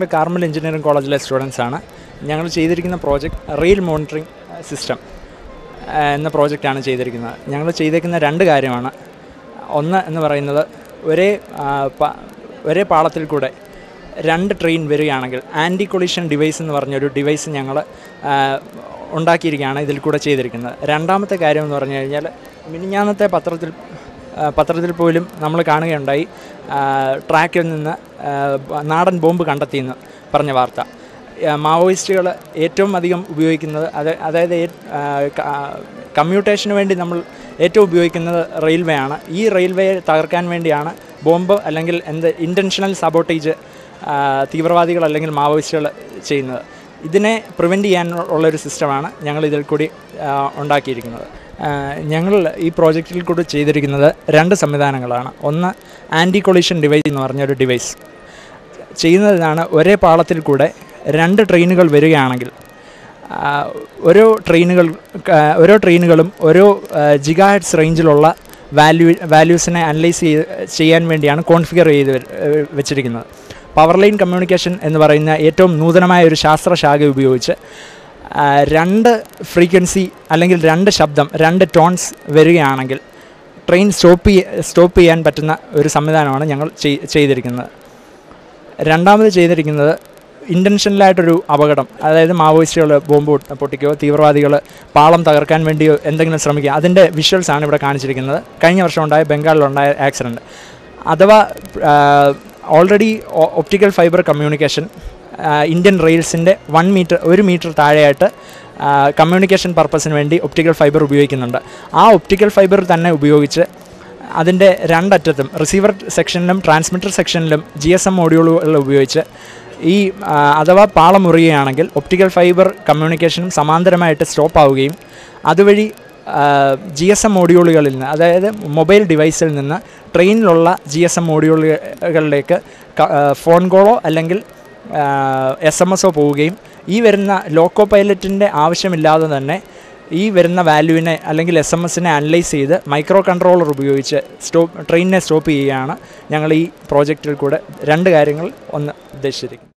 Carmel engineering കോളേജിലെ students ആണ് ഞങ്ങൾ ചെയ്തിരിക്കുന്ന പ്രോജക്റ്റ് റെയിൽ മോണിറ്ററിംഗ് സിസ്റ്റം എന്ന പ്രോജക്റ്റാണ് ചെയ്തിരിക്കുന്നത് ഞങ്ങൾ ചെയ്തേക്കുന്ന രണ്ട് കാര്യമാണ് ഒന്ന് എന്ന് പറയുന്നത് ഒരേ ആ, പ- ഒരേ പാളത്തിൽ കൂടെ രണ്ട് ട്രെയിൻ വരികയാണെങ്കിൽ ആൻറ്റി കൊളിഷൻ ഡിവൈസ് എന്ന് പറഞ്ഞൊരു ഡിവൈസ് ഞങ്ങൾ ഉണ്ടാക്കിയിരിക്കുകയാണ് ഇതിൽ കൂടെ ചെയ്തിരിക്കുന്നത് രണ്ടാമത്തെ കാര്യം എന്ന് പറഞ്ഞു കഴിഞ്ഞാൽ മിനിഞ്ഞാന്നത്തെ പത്രത്തിൽ ആ, പത്രത്തിൽ പോലും നമ്മൾ കാണുകയുണ്ടായി ആ, ട്രാക്കിൽ നിന്ന് ആ, ബ- നാടൻ ബോംബ് കണ്ടെത്തിയെന്ന് പറഞ്ഞ വാർത്ത ആ, മാവോയിസ്റ്റുകൾ ഏറ്റവും അധികം ഉപയോഗിക്കുന്നത് അത് അതായത് ഏ- ആ, ക- ആ, കമ്മ്യൂട്ടേഷന് വേണ്ടി നമ്മൾ ഏറ്റവും ഉപയോഗിക്കുന്നത് റെയിൽവേ ആണ് ഈ റെയിൽവേയെ തകർക്കാൻ വേണ്ടിയാണ് ബോംബ് അല്ലെങ്കിൽ എന്ത് ഇൻറ്റൻഷണൽ സബോട്ടേജ് തീവ്രവാദികൾ അല്ലെങ്കിൽ മാവോയിസ്റ്റുകൾ ചെയ്യുന്നത് ഇതിനെ പ്രിവെൻറ്റ് ചെയ്യാൻ ഉള്ളൊരു സിസ്റ്റമാണ് ഞങ്ങൾ ഇതിൽ കൂടി ആ, ഉണ്ടാക്കിയിരിക്കുന്നത് ആ, ഞങ്ങൾ ഈ പ്രോജക്റ്റിൽ കൂടി ചെയ്തിരിക്കുന്നത് രണ്ട് സംവിധാനങ്ങളാണ് ഒന്ന് ആൻറ്റി കൊളീഷൻ ഡിവൈസ് എന്ന് പറഞ്ഞൊരു ഡിവൈസ് ചെയ്യുന്നതാണ് ഒരേ പാളത്തിൽ കൂടെ രണ്ട് ട്രെയിനുകൾ വരികയാണെങ്കിൽ ആ, ഓരോ ട്രെയിനുകൾ ആ, ഓരോ ട്രെയിനുകളും ഓരോ ജിഗാഹെഡ്സ് റേഞ്ചിലുള്ള വാല്യൂ വാല്യൂസിനെ അനലൈസ് ചെയ്ത് ചെയ്യാൻ വേണ്ടിയാണ് കോൺഫിഗർ ചെയ്ത് വെ- വെച്ചിരിക്കുന്നത് പവർ ലൈൻ കമ്മ്യൂണിക്കേഷൻ എന്ന് പറയുന്ന ഏറ്റവും നൂതനമായ ഒരു ശാസ്ത്രശാഖ ഉപയോഗിച്ച് ആ, രണ്ട് ഫ്രീക്വൻസി അല്ലെങ്കിൽ രണ്ട് ശബ്ദം രണ്ട് ടോൺസ് വരികയാണെങ്കിൽ ട്രെയിൻ സ്റ്റോപ്പ് സ്റ്റോപ്പ് ചെയ്യാൻ പറ്റുന്ന ഒരു സംവിധാനമാണ് ഞങ്ങൾ ചെയ്- ചെയ്തിരിക്കുന്നത് രണ്ടാമത് ചെയ്തിരിക്കുന്നത് ഇൻറ്റൻഷനലായിട്ടൊരു അപകടം അതായത് മാവോയിസ്റ്റുകൾ ബോംബ് പൊട്ട് പൊട്ടിക്കുകയോ തീവ്രവാദികൾ പാളം തകർക്കാൻ വേണ്ടിയോ എന്തെങ്കിലും ശ്രമിക്കുക അതിൻ്റെ വിഷ്വൽസ് ആണ് ഇവിടെ കാണിച്ചിരിക്കുന്നത് കഴിഞ്ഞ വർഷം ഉണ്ടായ ബംഗാളിലുണ്ടായ ആക്സിഡൻറ്റ് അഥവാ already optical fibre communication Indian റെയിൽസിൻ്റെ വൺ മീറ്റർ ഒരു മീറ്റർ താഴെയായിട്ട് കമ്മ്യൂണിക്കേഷൻ പർപ്പസിന് വേണ്ടി ഒപ്റ്റിക്കൽ ഫൈബർ ഉപയോഗിക്കുന്നുണ്ട് ആ ഒപ്റ്റിക്കൽ ഫൈബർ തന്നെ ഉപയോഗിച്ച് അതിൻ്റെ രണ്ടറ്റത്തും റിസീവർ സെക്ഷനിലും ട്രാൻസ്മിറ്റർ സെക്ഷനിലും ജി എസ് എം മോഡ്യൂളുകൾ ഉപയോഗിച്ച് ഈ ആ, അഥവാ പാളം മുറിയുകയാണെങ്കിൽ ഒപ്റ്റിക്കൽ ഫൈബർ കമ്മ്യൂണിക്കേഷനും സമാന്തരമായിട്ട് സ്റ്റോപ്പ് ആവുകയും അതുവഴി ജി എസ് എം മോഡ്യൂളുകളിൽ നിന്ന് അതായത് മൊബൈൽ ഡിവൈസിൽ നിന്ന് ട്രെയിനിലുള്ള ജി എസ് എം മോഡ്യൂളുകളിലേക്ക് ക- ആ, ഫോൺ കോളോ അല്ലെങ്കിൽ എസ് എം എസോ പോവുകയും ഈ വരുന്ന ലോക്കോ പൈലറ്റിൻ്റെ ആവശ്യമില്ലാതെ തന്നെ ഈ വരുന്ന വാല്യൂവിനെ അല്ലെങ്കിൽ എസ് എം എസിനെ അനലൈസ് ചെയ്ത് മൈക്രോ കൺട്രോളർ ഉപയോഗിച്ച് സ്റ്റോപ്പ് ട്രെയിനിനെ സ്റ്റോപ്പ് ചെയ്യുകയാണ് ഞങ്ങൾ ഈ പ്രോജക്റ്റിൽ കൂടെ രണ്ട് കാര്യങ്ങൾ ഒന്ന് ഉദ്ദേശിച്ചിരിക്കുന്നത്